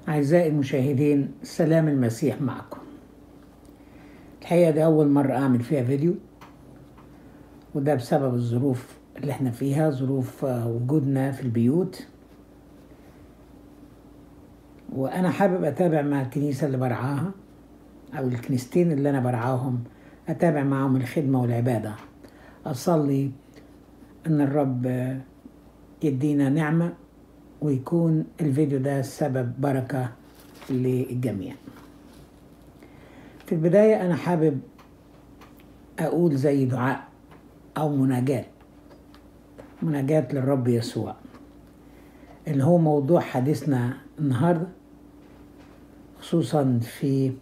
أعزائي المشاهدين سلام المسيح معكم الحقيقة دي أول مرة أعمل فيها فيديو وده بسبب الظروف اللي احنا فيها ظروف آه، وجودنا في البيوت وأنا حابب أتابع مع الكنيسة اللي برعاها أو الكنيستين اللي أنا برعاهم أتابع معهم الخدمة والعبادة أصلي أن الرب آه، يدينا نعمة ويكون الفيديو ده سبب بركة للجميع في البداية أنا حابب أقول زي دعاء أو مناجاة مناجاة للرب يسوع اللي هو موضوع حديثنا النهاردة خصوصا في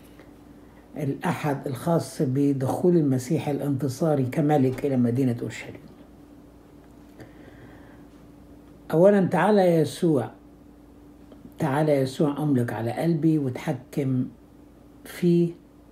الأحد الخاص بدخول المسيح الانتصاري كملك إلى مدينة أورشليم أولا تعالى يا يسوع تعالى يا يسوع أملك على قلبي وتحكم في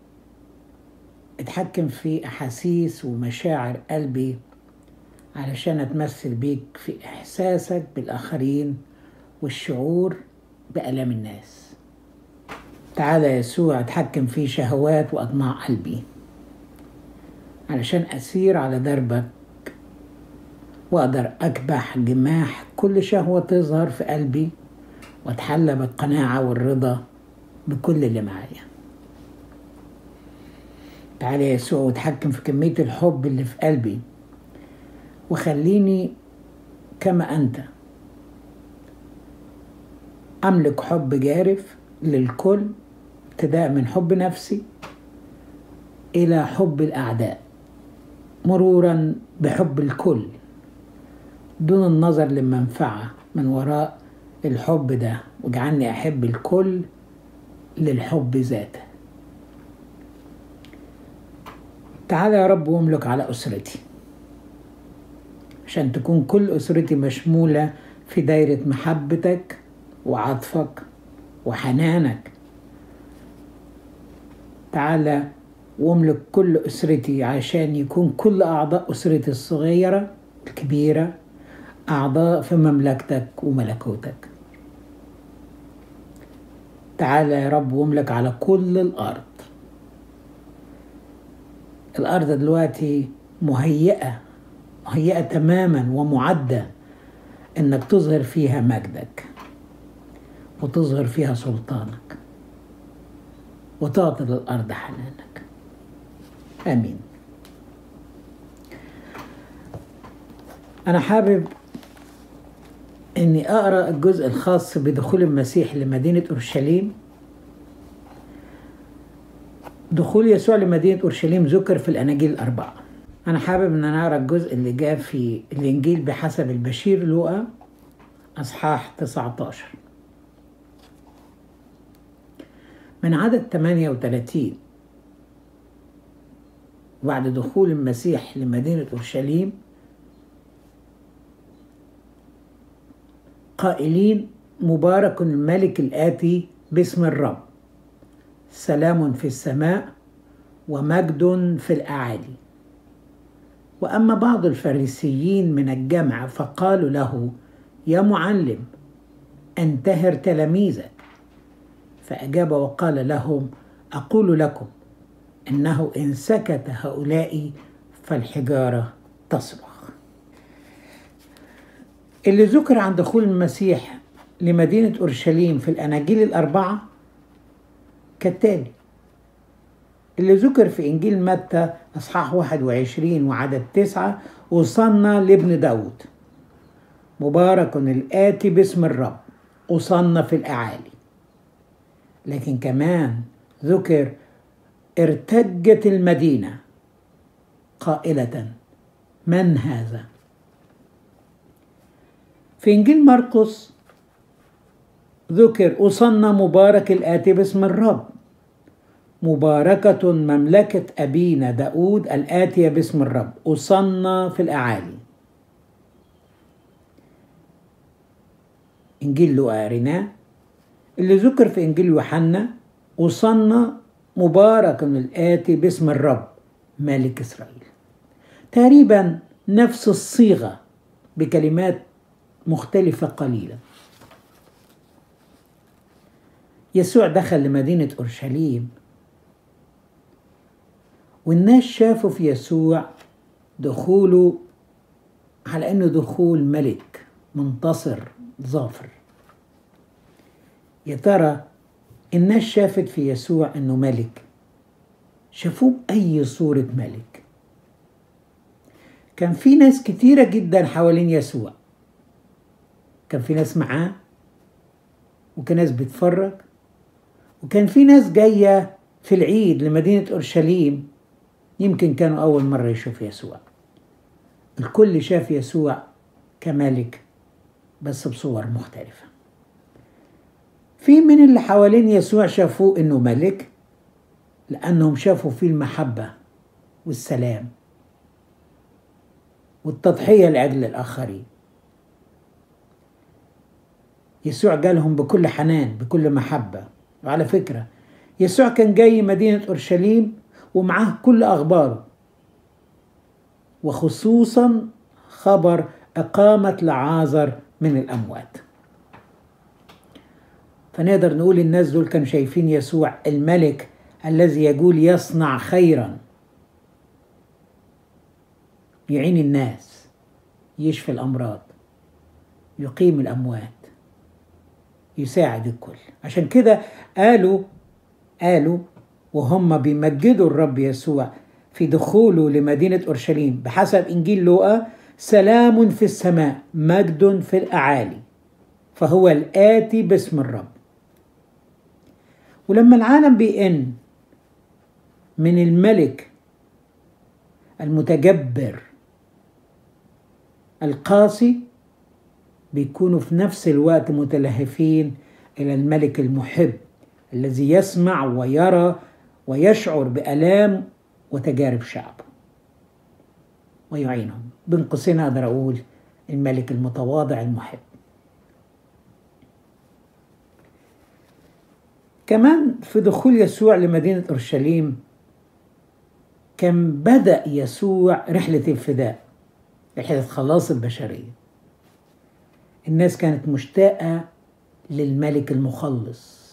اتحكم في أحاسيس ومشاعر قلبي علشان أتمثل بيك في إحساسك بالآخرين والشعور بألام الناس تعالى يا يسوع اتحكم في شهوات وأطماع قلبي علشان أسير على دربك وأقدر أكبح جماح كل شهوة تظهر في قلبي وأتحلى بالقناعة والرضا بكل اللي معايا تعالى يا يسوع وتحكم في كمية الحب اللي في قلبي وخليني كما أنت أملك حب جارف للكل ابتداء من حب نفسي إلى حب الأعداء مرورا بحب الكل دون النظر للمنفعة من وراء الحب ده واجعلني أحب الكل للحب ذاته تعالى يا رب واملك على أسرتي عشان تكون كل أسرتي مشمولة في دايرة محبتك وعطفك وحنانك تعالى واملك كل أسرتي عشان يكون كل أعضاء أسرتي الصغيرة الكبيرة أعضاء في مملكتك وملكوتك تعالى يا رب واملك على كل الأرض الأرض دلوقتي مهيئة مهيئة تماما ومعدة إنك تظهر فيها مجدك وتظهر فيها سلطانك وتعطي للأرض حنانك آمين أنا حابب إني أقرأ الجزء الخاص بدخول المسيح لمدينة أورشليم دخول يسوع لمدينة أورشليم ذكر في الأناجيل الأربعة أنا حابب إن أنا أقرأ الجزء اللي جاء في الإنجيل بحسب البشير لوقا أصحاح 19 من عدد 38 بعد دخول المسيح لمدينة أورشليم قائلين مبارك الملك الآتي باسم الرب سلام في السماء ومجد في الأعالي وأما بعض الفريسيين من الجمع فقالوا له يا معلم انتهر تلاميذك فأجاب وقال لهم أقول لكم إنه إن سكت هؤلاء فالحجارة تصرخ اللي ذكر عن دخول المسيح لمدينة أورشليم في الأناجيل الأربعة كالتالي اللي ذكر في إنجيل متى أصحاح 21 وعدد تسعة وصلنا لابن داود مبارك الآتي باسم الرب وصلنا في الأعالي لكن كمان ذكر ارتجت المدينة قائلة من هذا في إنجيل مرقس ذكر أصنى مبارك الآتي باسم الرب مباركة مملكة أبينا داود الآتية باسم الرب أصنى في الأعالي إنجيل لوقا قريناه اللي ذكر في إنجيل يوحنا أصنى مبارك الآتي باسم الرب ملك إسرائيل تقريبا نفس الصيغة بكلمات مختلفة قليلا يسوع دخل لمدينة أورشليم والناس شافوا في يسوع دخوله على انه دخول ملك منتصر ظافر يا ترى الناس شافت في يسوع انه ملك شافوه بأي صورة ملك كان في ناس كتيرة جدا حوالين يسوع كان في ناس معاه وكان ناس بتفرج وكان في ناس جاية في العيد لمدينة أورشليم يمكن كانوا أول مرة يشوف يسوع الكل شاف يسوع كملك بس بصور مختلفة في من اللي حوالين يسوع شافوه انه ملك لانهم شافوا فيه المحبة والسلام والتضحية لأجل الآخرين يسوع جالهم بكل حنان بكل محبة وعلى فكرة يسوع كان جاي مدينة أورشليم ومعاه كل أخباره وخصوصا خبر إقامة لعازر من الأموات فنقدر نقول الناس دول كانوا شايفين يسوع الملك الذي يقول يصنع خيرا يعين الناس يشفي الأمراض يقيم الأموات يساعد الكل عشان كده قالوا قالوا وهم بيمجدوا الرب يسوع في دخوله لمدينة أورشليم بحسب إنجيل لوقا سلام في السماء مجد في الأعالي فهو الآتي باسم الرب ولما العالم بيئن من الملك المتجبر القاسي بيكونوا في نفس الوقت متلهفين إلى الملك المحب الذي يسمع ويرى ويشعر بآلام وتجارب شعبه ويعينهم بين قوسين أقدر أقول الملك المتواضع المحب كمان في دخول يسوع لمدينة أورشليم كان بدأ يسوع رحلة الفداء رحلة خلاص البشرية الناس كانت مشتاقة للملك المخلص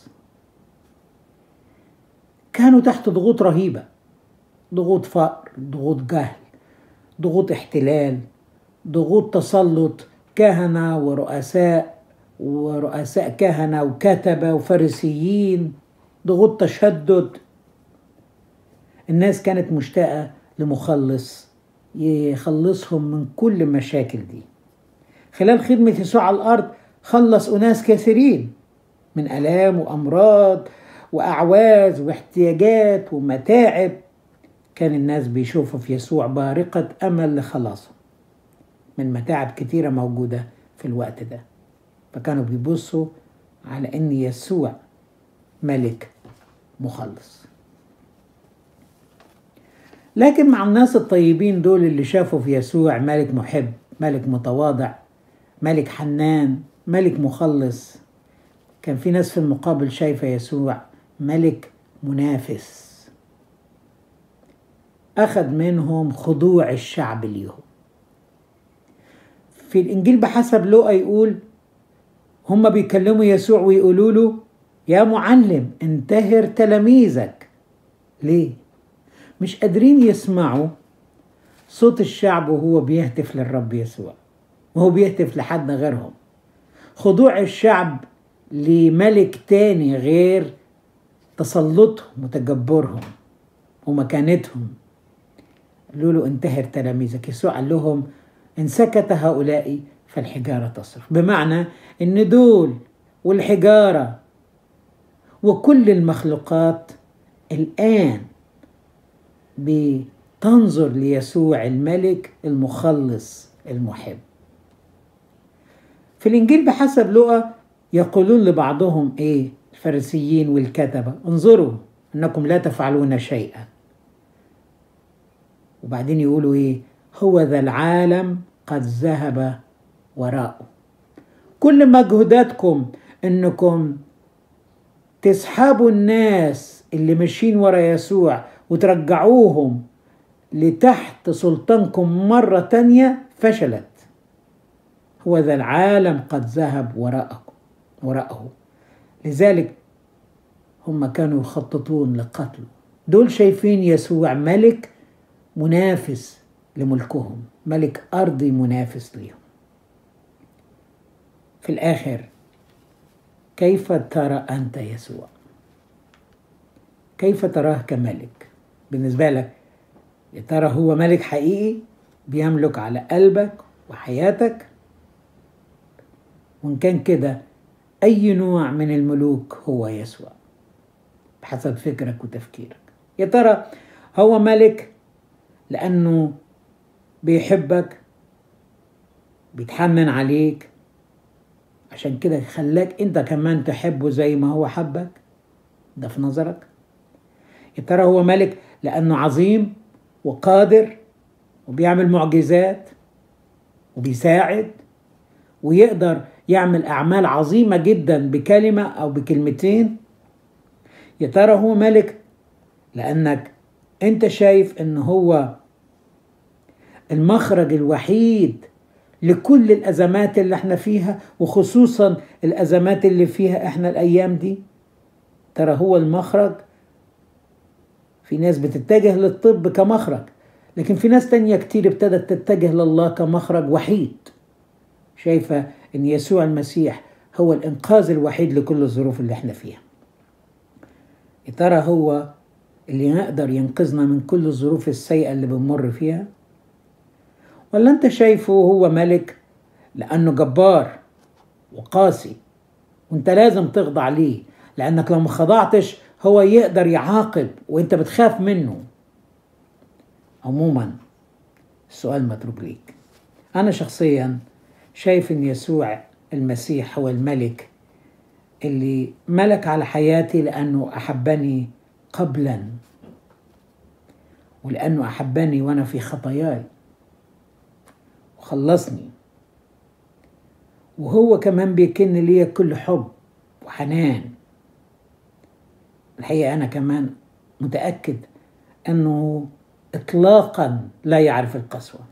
كانوا تحت ضغوط رهيبة ضغوط فقر ضغوط جهل ضغوط احتلال ضغوط تسلط كهنة ورؤساء ورؤساء كهنة وكتبة وفارسيين ضغوط تشدد الناس كانت مشتاقة لمخلص يخلصهم من كل المشاكل دي خلال خدمة يسوع على الأرض خلص أناس كثيرين من آلام وأمراض وأعواز واحتياجات ومتاعب كان الناس بيشوفوا في يسوع بارقة أمل لخلاصهم من متاعب كتيرة موجودة في الوقت ده فكانوا بيبصوا على أن يسوع ملك مخلص لكن مع الناس الطيبين دول اللي شافوا في يسوع ملك محب ملك متواضع ملك حنان ملك مخلص كان في ناس في المقابل شايفة يسوع ملك منافس أخذ منهم خضوع الشعب ليهم في الإنجيل بحسب لوقا يقول هم بيكلموا يسوع ويقولوا له يا معلم انتهر تلاميذك ليه؟ مش قادرين يسمعوا صوت الشعب وهو بيهتف للرب يسوع وهو بيهتف لحد غيرهم خضوع الشعب لملك تاني غير تسلطهم وتجبرهم ومكانتهم قالوا له انتهر تلاميذك يسوع قال لهم ان سكت هؤلاء فالحجارة تصرخ بمعنى ان دول والحجارة وكل المخلوقات الآن بتنظر ليسوع الملك المخلص المحب في الإنجيل بحسب لقى يقولون لبعضهم إيه الفارسيين والكتبة انظروا أنكم لا تفعلون شيئا وبعدين يقولوا إيه هو ذا العالم قد ذهب وراءه كل مجهوداتكم انكم تسحبوا الناس اللي ماشيين ورا يسوع وترجعوهم لتحت سلطانكم مرة تانية فشلت هو ذا العالم قد ذهب وراءكم وراءه لذلك هم كانوا يخططون لقتله دول شايفين يسوع ملك منافس لملكهم ملك أرضي منافس ليهم في الآخر كيف ترى أنت يسوع كيف تراه كملك بالنسبة لك يا ترى هو ملك حقيقي بيملك على قلبك وحياتك وإن كان كده أي نوع من الملوك هو يسوع بحسب فكرك وتفكيرك يا ترى هو ملك لأنه بيحبك بيتحنن عليك عشان كده خلاك انت كمان تحبه زي ما هو حبك ده في نظرك يا ترى هو ملك لأنه عظيم وقادر وبيعمل معجزات وبيساعد ويقدر يعمل أعمال عظيمة جدا بكلمة أو بكلمتين يا ترى هو ملك لأنك أنت شايف إن هو المخرج الوحيد لكل الأزمات اللي احنا فيها وخصوصا الأزمات اللي فيها احنا الأيام دي ترى هو المخرج في ناس بتتجه للطب كمخرج لكن في ناس تانية كتير ابتدت تتجه لله كمخرج وحيد شايفة ان يسوع المسيح هو الانقاذ الوحيد لكل الظروف اللي احنا فيها يا ترى هو اللي يقدر ينقذنا من كل الظروف السيئة اللي بنمر فيها ولا انت شايفه هو ملك لانه جبار وقاسي وانت لازم تخضع ليه لانك لو ما خضعتش هو يقدر يعاقب وانت بتخاف منه عموما السؤال متروك ليك انا شخصيا شايف ان يسوع المسيح هو الملك اللي ملك على حياتي لانه احبني قبلا ولانه احبني وانا في خطاياي وخلصني وهو كمان بيكن ليا كل حب وحنان الحقيقة أنا كمان متأكد أنه إطلاقا لا يعرف القسوة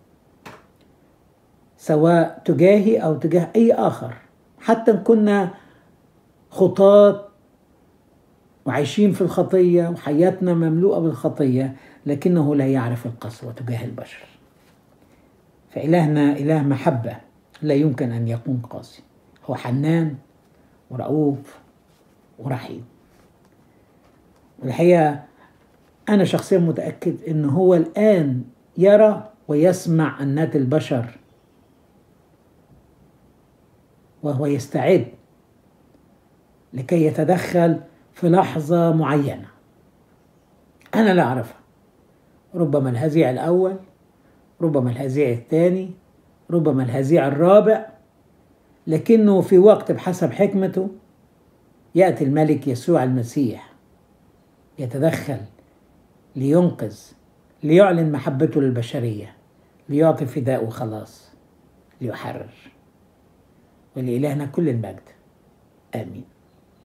سواء تجاهي أو تجاه أي آخر حتى إن كنا خطاة وعايشين في الخطية وحياتنا مملوءة بالخطية لكنه لا يعرف القسوة تجاه البشر فإلهنا إله محبة لا يمكن أن يكون قاسي هو حنان ورؤوف ورحيم والحقيقة أنا شخصيا متأكد أنه هو الآن يرى ويسمع أنات البشر وهو يستعد لكي يتدخل في لحظة معينة أنا لا أعرفها ربما الهزيع الأول ربما الهزيع الثاني ربما الهزيع الرابع لكنه في وقت بحسب حكمته يأتي الملك يسوع المسيح يتدخل لينقذ ليعلن محبته للبشرية ليعطي فداء وخلاص ليحرر ولإلهنا كل المجد آمين